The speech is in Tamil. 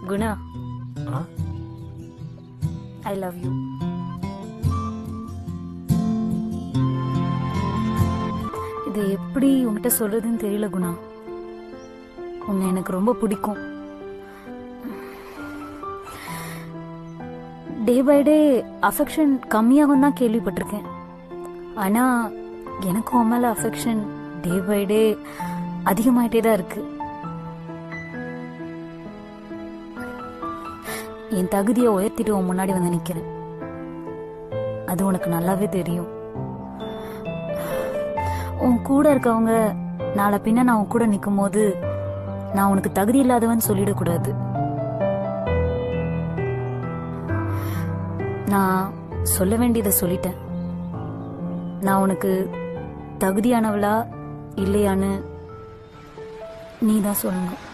குணா ஆ? ஐ லவ் யூ இது எப்படி உன்கிட்ட சொல்றதுன்னு தெரியல குணா உன்னை எனக்கு ரொம்ப பிடிக்கும் டே பை டே அஃபெக்ஷன் கம்மியாகும் தான் கேள்விப்பட்டிருக்கேன் ஆனா எனக்கும் உன் மேல அஃபெக்ஷன் டே பை டே அதிகமாயிட்டே தான் இருக்கு என் தகுதியை உயர்த்திட்டு உன் முன்னாடி வந்து நிக்கிறேன் அது உனக்கு நல்லாவே தெரியும் உன் கூட இருக்கவங்க நாளை பின்ன நான் உன் கூட நிற்கும் போது நான் உனக்கு தகுதி இல்லாதவன் சொல்லிடக்கூடாது நான் சொல்ல வேண்டியதை சொல்லிட்டேன் நான் உனக்கு தகுதியானவளா இல்லையான்னு நீ தான் சொல்லணும்